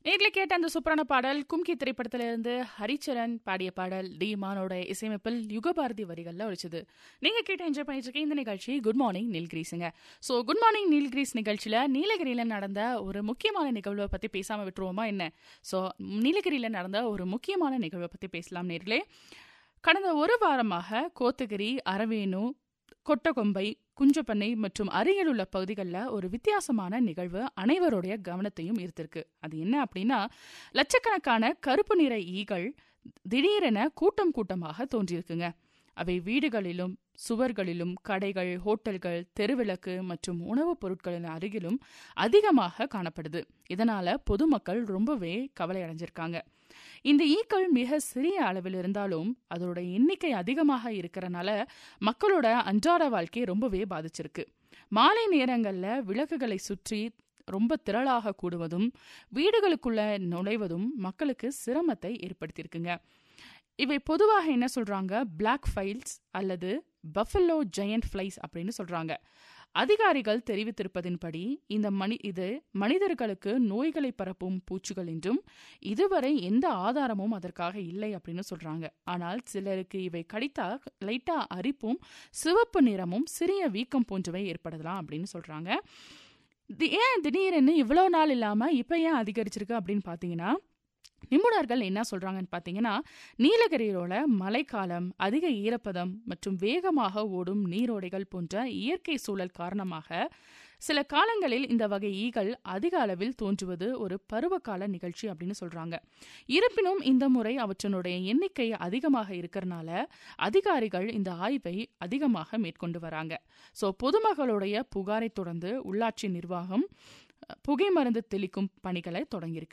நேர்ல கேட்ட அந்த சூப்பரான பாடல் கும்கி திரைப்படத்திலிருந்து ஹரிச்சரன் பாடிய பாடல் டி மானோட இசையமைப்பில் யுகபாரதி வரிகள்ல ஒழிச்சது நீங்க கேட்ட என்ஜாய் பண்ணிட்டு இருக்க இந்த நிகழ்ச்சி குட் மார்னிங் நீல்கிரீஸுங்க ஸோ குட் மார்னிங் நீல்கிரீஸ் நிகழ்ச்சியில நீலகிரியில நடந்த ஒரு முக்கியமான நிகழ்வை பத்தி பேசாம விட்டுருவோமா என்ன ஸோ நீலகிரியில நடந்த ஒரு முக்கியமான நிகழ்வை பத்தி பேசலாம் நேர்களே கடந்த ஒரு வாரமாக கோத்தகிரி அரவேணு கொட்டகொம்பை குஞ்சப்பண்ணை மற்றும் அருகில் உள்ள பகுதிகளில் ஒரு வித்தியாசமான நிகழ்வு அனைவருடைய கவனத்தையும் ஈர்த்திருக்கு அது என்ன அப்படின்னா லட்சக்கணக்கான கருப்பு நிற ஈகள் திடீரென கூட்டம் கூட்டமாக தோன்றியிருக்குங்க அவை வீடுகளிலும் சுவர்களிலும் கடைகள் ஹோட்டல்கள் தெருவிளக்கு மற்றும் உணவுப் பொருட்களின் அருகிலும் அதிகமாக காணப்படுது இதனால பொதுமக்கள் ரொம்பவே கவலை அடைஞ்சிருக்காங்க இந்த ஈக்கள் மிக சிறிய அளவில் இருந்தாலும் அதோட எண்ணிக்கை அதிகமாக இருக்கிறனால மக்களோட அன்றாட வாழ்க்கை ரொம்பவே பாதிச்சிருக்கு மாலை நேரங்கள்ல விளக்குகளை சுற்றி ரொம்ப திரளாக கூடுவதும் வீடுகளுக்குள்ள நுழைவதும் மக்களுக்கு சிரமத்தை ஏற்படுத்தியிருக்குங்க இவை பொதுவாக என்ன சொல்றாங்க பிளாக் ஃபைல்ஸ் அல்லது பஃபல்லோ ஜெயண்ட் ஃப்ளைஸ் அப்படின்னு சொல்றாங்க அதிகாரிகள் தெரிவித்திருப்பதின்படி இந்த மனி இது மனிதர்களுக்கு நோய்களை பரப்பும் பூச்சிகள் என்றும் இதுவரை எந்த ஆதாரமும் அதற்காக இல்லை அப்படின்னு சொல்றாங்க ஆனால் சிலருக்கு இவை கடித்தா லைட்டா அரிப்பும் சிவப்பு நிறமும் சிறிய வீக்கம் போன்றவை ஏற்படலாம் அப்படின்னு சொல்றாங்க ஏன் திடீர்னு இவ்வளோ நாள் இல்லாம இப்ப ஏன் அதிகரிச்சிருக்கு அப்படின்னு பாத்தீங்கன்னா நிபுணர்கள் என்ன சொல்றாங்கன்னு பார்த்தீங்கன்னா நீலகிரியோட மழைக்காலம் அதிக ஈரப்பதம் மற்றும் வேகமாக ஓடும் நீரோடைகள் போன்ற இயற்கை சூழல் காரணமாக சில காலங்களில் இந்த வகை ஈகள் அதிக அளவில் தோன்றுவது ஒரு பருவகால நிகழ்ச்சி அப்படின்னு சொல்றாங்க இருப்பினும் இந்த முறை அவற்றினுடைய எண்ணிக்கை அதிகமாக இருக்கிறனால அதிகாரிகள் இந்த ஆய்வை அதிகமாக மேற்கொண்டு வராங்க ஸோ பொதுமக்களுடைய புகாரை தொடர்ந்து உள்ளாட்சி நிர்வாகம் புகை மருந்து தெளிக்கும் பணிகளை தொடங்கியிருக்கு